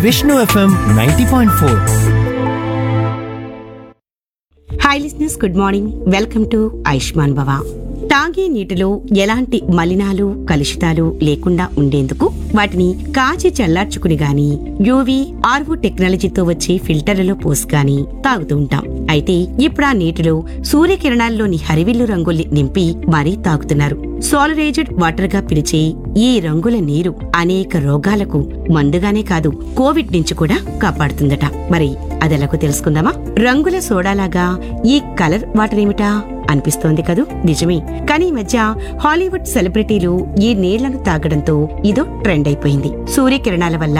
Vishnu FM ninety point four hi listeners good morning welcome to Ayushman Bhava తాగే నీటిలో ఎలాంటి మలినాలు కలుషితాలు లేకుండా ఉండేందుకు వాటిని కాచి చల్లార్చుకుని గాని యూవి ఆర్వో టెక్నాలజీతో వచ్చే ఫిల్టర్లలో పోసి గాని తాగుతూ ఉంటాం అయితే ఇప్పుడు ఆ నీటిలో సూర్యకిరణాల్లోని హరివిల్లు రంగుల్ని నింపి మరీ తాగుతున్నారు సోలరేజెడ్ వాటర్ గా పిలిచే ఈ రంగుల నీరు అనేక రోగాలకు మందుగానే కాదు కోవిడ్ నుంచి కూడా కాపాడుతుందట మరి అదెలాగో తెలుసుకుందామా రంగుల సోడాలాగా ఈ కలర్ వాటర్ ఏమిటా అనిపిస్తోంది కదూ నిజమే కానీ ఈ మధ్య హాలీవుడ్ సెలబ్రిటీలు ఈ నీళ్లను తాగడంతో ఇదో ట్రెండ్ అయిపోయింది సూర్యకిరణాల వల్ల